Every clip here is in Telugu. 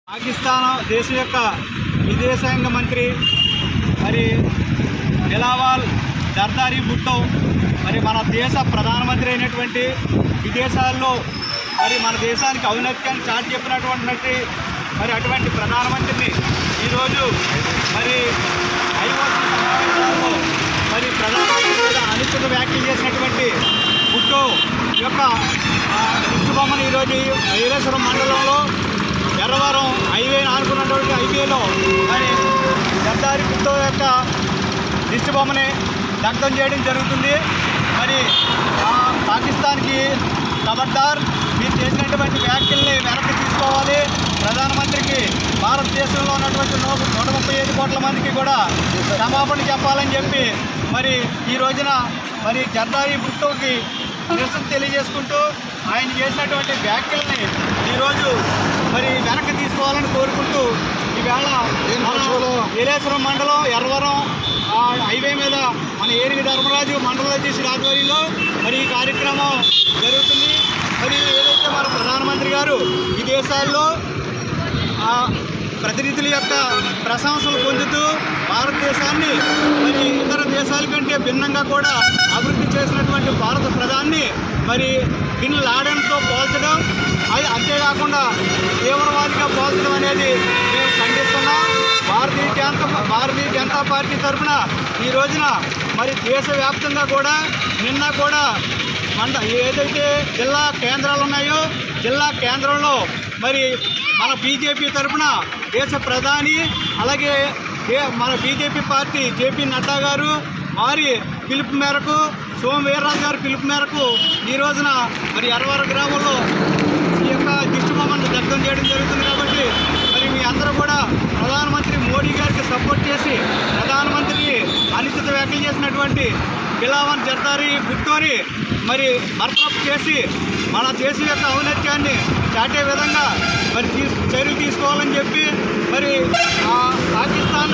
పాకిస్తాన్ దేశం యొక్క విదేశాంగ మంత్రి మరి బిలావాల్ జర్దారీ భుట్టో మరి మన దేశ ప్రధానమంత్రి అయినటువంటి విదేశాల్లో మరి మన దేశానికి ఔన్నత్యాన్ని చాటి చెప్పినటువంటి మరి అటువంటి ప్రధానమంత్రిని ఈరోజు మరి ఐఓసీ సమావేశాల్లో మరి ప్రధానమంత్రి మీద అనుచిత వ్యాఖ్యలు చేసినటువంటి భుట్టో యొక్క ఆ, దిష్టి బొమ్మను ఈరోజు ఐరేశ్వరం మండలంలో ఎర్రవరం హైవే ఆనుకున్నటువంటి హైవేలో మరి జర్దారి భుట్టో యొక్క దిష్టి బొమ్మని దగ్ధం చేయడం జరుగుతుంది మరి ఆ పాకిస్తాన్కి ఖబర్దార్ మీరు చేసినటువంటి వ్యాఖ్యల్ని వెనక్కి తీసుకోవాలి ప్రధానమంత్రికి భారతదేశంలో ఉన్నటువంటి నూట నూట ముప్పై ఐదు కోట్ల మందికి కూడా క్షమాపణ చెప్పాలని చెప్పి మరి ఈ రోజున మరి జర్దారి భుట్టోకి నిరసన తెలియజేసుకుంటూ ఆయన చేసినటువంటి వ్యాఖ్యల్ని ఈరోజు మరి వెనక్కి తీసుకోవాలని కోరుకుంటూ ఈవేళ మన ఏలేశ్వరం మండలం ఎర్రవరం ఆ హైవే మీద మన ఏరిగి ధర్మరాజు మండల అధ్యక్షుడి ఆధ్వర్యంలో మరి ఈ కార్యక్రమం జరుగుతుంది మరి ఏదైతే మన ప్రధానమంత్రి గారు ఈ దేశాల్లో ఆ ప్రతినిధుల యొక్క ప్రశంసలు పొందుతూ భారతదేశాన్ని మరి ఇతర దేశాల కంటే భిన్నంగా కూడా అభివృద్ధి చేసినటువంటి భారత ప్రధాని మరి బిన్ లాడెన్తో పోల్చడం అది అంతేకాకుండా తీవ్రవాదిగా పోల్చడం అనేది మేము ఖండిస్తున్నాం భారతీయ జనతా భారతీయ జనతా పార్టీ తరఫున ఈ రోజున మరి దేశవ్యాప్తంగా కూడా నిన్న కూడా మండ ఏదైతే జిల్లా కేంద్రాలు ఉన్నాయో జిల్లా కేంద్రంలో మరి మన బీజేపీ తరఫున దేశ ప్రధాని అలాగే ఏ- మన బీజేపీ పార్టీ జేపీ నడ్డా గారు వారి పిలుపు మేరకు సోమ వీర్రాజు గారి పిలుపు మేరకు ఈ రోజున మరి ఎర్రవర గ్రామంలో ఈ యొక్క దిష్టి బొమ్మను దగ్ధం చేయడం జరుగుతుంది కాబట్టి మరి మీ అందరూ కూడా ప్రధానమంత్రి మోడీ గారికి సపోర్ట్ చేసి ప్రధానమంత్రికి అనుచిత వ్యాఖ్యలు చేసినటువంటి బిలావన్ జర్దారి భుట్టోని మరి బర్తరఫ్ చేసి మన దేశం యొక్క ఔన్నత్యాన్ని చాటే విధంగా మరి తీసు చర్యలు తీసుకోవాలని చెప్పి మరి ఆ పాకిస్తాన్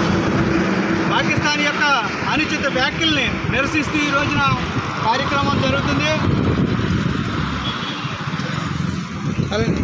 పాకిస్తాన్ యొక్క అనుచిత వ్యాఖ్యల్ని నిరసిస్తూ ఈ రోజున కార్యక్రమం జరుగుతుంది